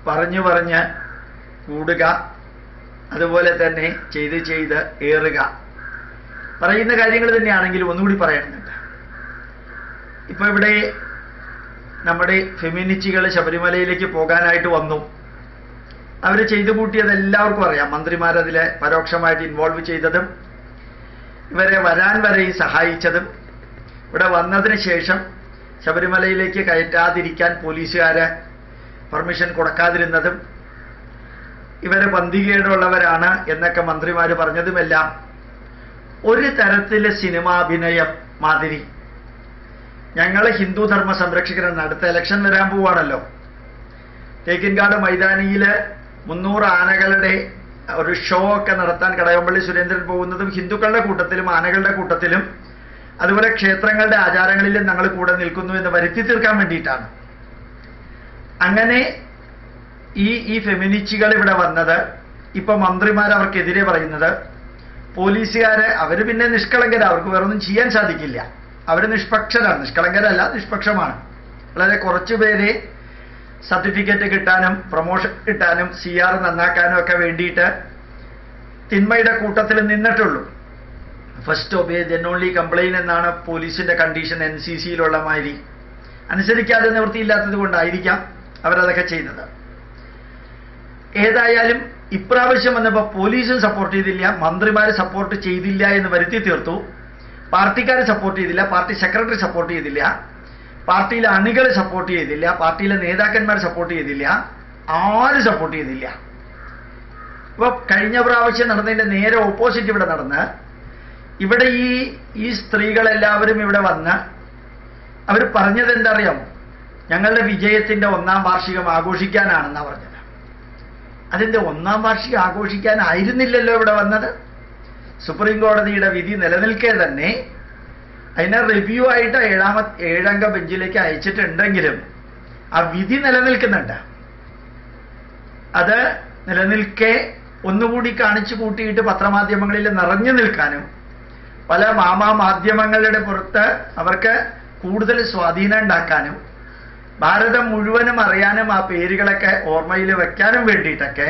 പറഞ്ഞു പറഞ്ഞ് കൂടുക അതുപോലെ തന്നെ ചെയ്ത് ചെയ്ത് ഏറുക പറയുന്ന കാര്യങ്ങൾ തന്നെയാണെങ്കിലും ഒന്നുകൂടി പറയണമെന്നുണ്ട് ഇപ്പൊ ഇവിടെ നമ്മുടെ ഫെമിനിസ്റ്റുകൾ ശബരിമലയിലേക്ക് പോകാനായിട്ട് വന്നു അവർ ചെയ്തു കൂട്ടിയത് എല്ലാവർക്കും അറിയാം മന്ത്രിമാരതിലെ പരോക്ഷമായിട്ട് ഇൻവോൾവ് ചെയ്തതും ഇവരെ വരാൻ വരെ സഹായിച്ചതും ഇവിടെ വന്നതിന് ശേഷം ശബരിമലയിലേക്ക് കയറ്റാതിരിക്കാൻ പോലീസുകാര് പെർമിഷൻ കൊടുക്കാതിരുന്നതും ഇവര് പന്തികേടുള്ളവരാണ് എന്നൊക്കെ മന്ത്രിമാർ പറഞ്ഞതുമെല്ലാം ഒരു തരത്തിലെ സിനിമാഭിനയം മാതിരി ഞങ്ങൾ ഹിന്ദു ധർമ്മ സംരക്ഷകരാണ് അടുത്ത ഇലക്ഷൻ വരാൻ പോവാണല്ലോ തേക്കിൻകാട് മൈതാനിയിൽ മുന്നൂറ് ആനകളുടെ ഒരു ഷോ ഒക്കെ നടത്താൻ കടകംപള്ളി സുരേന്ദ്രൻ പോകുന്നതും ഹിന്ദുക്കളുടെ കൂട്ടത്തിലും ആനകളുടെ കൂട്ടത്തിലും അതുപോലെ ക്ഷേത്രങ്ങളുടെ ആചാരങ്ങളിലും ഞങ്ങൾ കൂടെ നിൽക്കുന്നു എന്ന് വരുത്തി തീർക്കാൻ വേണ്ടിയിട്ടാണ് അങ്ങനെ ഈ ഈ ഫെമിനിസ്റ്റുകൾ ഇവിടെ വന്നത് ഇപ്പൊ മന്ത്രിമാർ അവർക്കെതിരെ പറയുന്നത് പോലീസുകാരെ അവര് പിന്നെ നിഷ്കളങ്കര അവർക്ക് വേറൊന്നും ചെയ്യാൻ സാധിക്കില്ല അവർ നിഷ്പക്ഷരാണ് നിഷ്കളങ്കരല്ല നിഷ്പക്ഷമാണ് വളരെ കുറച്ചു പേരെ സർട്ടിഫിക്കറ്റ് കിട്ടാനും പ്രൊമോഷൻ കിട്ടാനും സി ആർ നന്നാക്കാനും ഒക്കെ വേണ്ടിയിട്ട് തിന്മയുടെ കൂട്ടത്തിൽ നിന്നിട്ടുള്ളൂ first obey then only complain എന്നാണ് പോലീസിന്റെ കണ്ടീഷൻ എൻ സി സിയിലുള്ള മാതിരി അനുസരിക്കാതെ നിവൃത്തിയില്ലാത്തത് കൊണ്ടായിരിക്കാം അവരതൊക്കെ ചെയ്യുന്നത് ഏതായാലും ഇപ്രാവശ്യം വന്നപ്പോൾ പോലീസും സപ്പോർട്ട് ചെയ്തില്ല മന്ത്രിമാർ സപ്പോർട്ട് ചെയ്തില്ല എന്ന് വരുത്തി തീർത്തു പാർട്ടിക്കാർ സപ്പോർട്ട് ചെയ്തില്ല പാർട്ടി സെക്രട്ടറി സപ്പോർട്ട് ചെയ്തില്ല പാർട്ടിയിലെ അണികൾ സപ്പോർട്ട് ചെയ്തില്ല പാർട്ടിയിലെ നേതാക്കന്മാർ സപ്പോർട്ട് ചെയ്തില്ല ആരും സപ്പോർട്ട് ചെയ്തില്ല ഇപ്പൊ കഴിഞ്ഞ പ്രാവശ്യം നടന്നതിന്റെ നേരെ ഓപ്പോസിറ്റ് ഇവിടെ നടന്ന് ഇവിടെ ഈ ഈ സ്ത്രീകളെല്ലാവരും ഇവിടെ വന്ന് അവർ പറഞ്ഞത് എന്താ അറിയാമോ ഞങ്ങളുടെ വിജയത്തിന്റെ ഒന്നാം വാർഷികം ആഘോഷിക്കാനാണെന്നാ പറഞ്ഞത് അതിന്റെ ഒന്നാം വാർഷികം ആഘോഷിക്കാനായിരുന്നില്ലല്ലോ ഇവിടെ വന്നത് സുപ്രീം കോടതിയുടെ വിധി നിലനിൽക്കെ തന്നെ അതിനെ റിവ്യൂ ആയിട്ട് ഏഴാമ ഏഴംഗ ബെഞ്ചിലേക്ക് അയച്ചിട്ടുണ്ടെങ്കിലും ആ വിധി നിലനിൽക്കുന്നുണ്ട് അത് നിലനിൽക്കെ ഒന്നുകൂടി കാണിച്ചു കൂട്ടിയിട്ട് പത്രമാധ്യമങ്ങളിൽ നിറഞ്ഞു നിൽക്കാനും പല മാമാ മാധ്യമങ്ങളുടെ പുറത്ത് അവർക്ക് കൂടുതൽ സ്വാധീനം ഉണ്ടാക്കാനും ഭാരതം മുഴുവനും അറിയാനും ആ പേരുകളൊക്കെ ഓർമ്മയിൽ വെക്കാനും വേണ്ടിയിട്ടൊക്കെ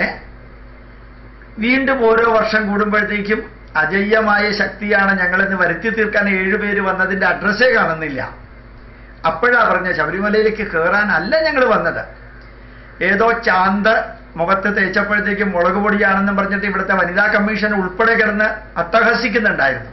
വീണ്ടും ഓരോ വർഷം കൂടുമ്പോഴത്തേക്കും അജയ്യമായ ശക്തിയാണ് ഞങ്ങളെന്ന് വരുത്തി തീർക്കാൻ ഏഴുപേര് വന്നതിന്റെ അഡ്രസ്സേ കാണുന്നില്ല അപ്പോഴാ പറഞ്ഞ ശബരിമലയിലേക്ക് കയറാനല്ല ഞങ്ങൾ വന്നത് ഏതോ ചാന്ത് മുഖത്ത് തേച്ചപ്പോഴത്തേക്കും മുളക് പൊടിയാണെന്നും പറഞ്ഞിട്ട് ഇവിടുത്തെ വനിതാ കമ്മീഷൻ ഉൾപ്പെടെ കിടന്ന് അട്ടഹസിക്കുന്നുണ്ടായിരുന്നു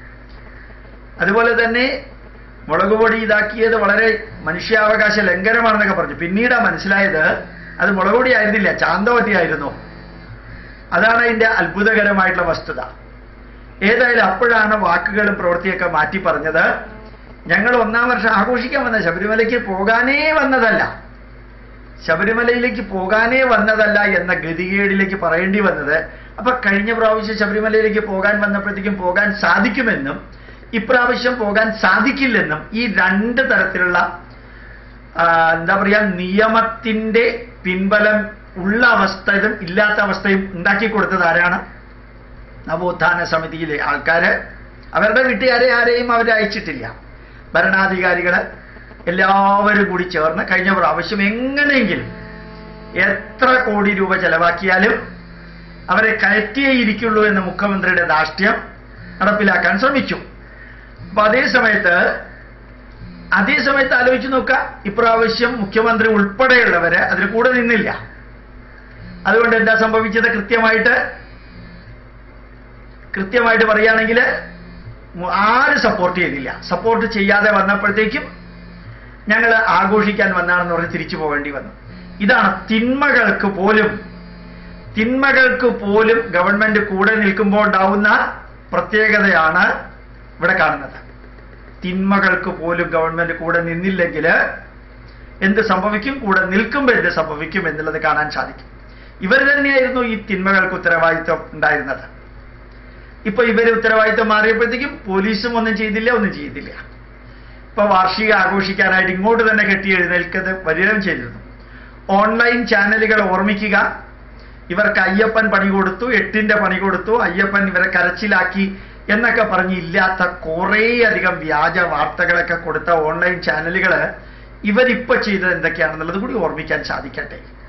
അതുപോലെ തന്നെ മുളക് പൊടി ഇതാക്കിയത് വളരെ മനുഷ്യാവകാശ ലംഘനമാണെന്നൊക്കെ പറഞ്ഞു പിന്നീടാ മനസ്സിലായത് അത് മുളക് പൊടി ആയിരുന്നില്ല ചാന്തവതിയായിരുന്നു അതാണ് അതിന്റെ അത്ഭുതകരമായിട്ടുള്ള വസ്തുത ഏതായാലും അപ്പോഴാണ് വാക്കുകളും പ്രവൃത്തിയൊക്കെ മാറ്റി പറഞ്ഞത് ഞങ്ങൾ ഒന്നാം വർഷം ആഘോഷിക്കാൻ വന്ന ശബരിമലയ്ക്ക് പോകാനേ വന്നതല്ല ശബരിമലയിലേക്ക് പോകാനേ വന്നതല്ല എന്ന ഗതികേടിലേക്ക് പറയേണ്ടി വന്നത് അപ്പൊ കഴിഞ്ഞ പ്രാവശ്യം ശബരിമലയിലേക്ക് പോകാൻ വന്നപ്പോഴത്തേക്കും പോകാൻ സാധിക്കുമെന്നും ഇപ്രാവശ്യം പോകാൻ സാധിക്കില്ലെന്നും ഈ രണ്ട് തരത്തിലുള്ള ആ, എന്താ പറയാ നിയമത്തിന്റെ പിൻബലം ഉള്ള അവസ്ഥയും ഇല്ലാത്ത അവസ്ഥയും ഉണ്ടാക്കി കൊടുത്തത് ആരാണ് നവോത്ഥാന സമിതിയിലെ ആൾക്കാര് അവരുടെ വീട്ടുകാരെ ആരെയും അവർ അയച്ചിട്ടില്ല ഭരണാധികാരികള് എല്ലാവരും കൂടി ചേർന്ന് കഴിഞ്ഞ പ്രാവശ്യം എങ്ങനെയെങ്കിലും എത്ര കോടി രൂപ ചെലവാക്കിയാലും അവരെ കയറ്റിയേ ഇരിക്കുള്ളൂ എന്ന മുഖ്യമന്ത്രിയുടെ ധാർഷ്ട്യം നടപ്പിലാക്കാൻ ശ്രമിച്ചു അപ്പൊ അതേ സമയത്ത് അതേ സമയത്ത് ആലോചിച്ച് നോക്കുക ഇപ്രാവശ്യം മുഖ്യമന്ത്രി ഉൾപ്പെടെയുള്ളവര് അതിന് കൂടെ നിന്നില്ല അതുകൊണ്ട് എന്താ സംഭവിച്ചത് കൃത്യമായിട്ട് കൃത്യമായിട്ട് പറയുകയാണെങ്കിൽ ആരും സപ്പോർട്ട് ചെയ്തില്ല സപ്പോർട്ട് ചെയ്യാതെ വന്നപ്പോഴത്തേക്കും ഞങ്ങൾ ആഘോഷിക്കാൻ വന്നാണെന്ന് പറഞ്ഞ് തിരിച്ചു പോകേണ്ടി വന്നു ഇതാണ് തിന്മകൾക്ക് പോലും തിന്മകൾക്ക് പോലും ഗവൺമെന്റ് കൂടെ നിൽക്കുമ്പോൾ ഉണ്ടാവുന്ന പ്രത്യേകതയാണ് ഇവിടെ കാണുന്നത് തിന്മകൾക്ക് പോലും ഗവൺമെന്റ് കൂടെ നിന്നില്ലെങ്കിൽ എന്ത് സംഭവിക്കും കൂടെ നിൽക്കുമ്പോൾ എന്ത് സംഭവിക്കും എന്നുള്ളത് കാണാൻ സാധിക്കും ഇവർ തന്നെയായിരുന്നു ഈ തിന്മകൾക്ക് ഉത്തരവാദിത്വം ഉണ്ടായിരുന്നത് ഇപ്പൊ ഇവര് ഉത്തരവാദിത്വം മാറിയപ്പോഴത്തേക്കും പോലീസും ഒന്നും ചെയ്തില്ല ഒന്നും ചെയ്തില്ല ഇപ്പൊ വാർഷിക ആഘോഷിക്കാനായിട്ട് ഇങ്ങോട്ട് തന്നെ കെട്ടി എഴുന്നേൽക്കത് വരികയും ചെയ്തിരുന്നു ഓൺലൈൻ ചാനലുകൾ ഓർമ്മിക്കുക ഇവർക്ക് അയ്യപ്പൻ പണി കൊടുത്തു എട്ടിന്റെ പണി കൊടുത്തു അയ്യപ്പൻ ഇവരെ കരച്ചിലാക്കി എന്നൊക്കെ പറഞ്ഞ് ഇല്ലാത്ത കുറേ അധികം വ്യാജ വാർത്തകളൊക്കെ കൊടുത്ത ഓൺലൈൻ ചാനലുകൾ ഇവരിപ്പോ ചെയ്തത് എന്തൊക്കെയാണെന്നുള്ളത് കൂടി ഓർമ്മിക്കാൻ സാധിക്കട്ടെ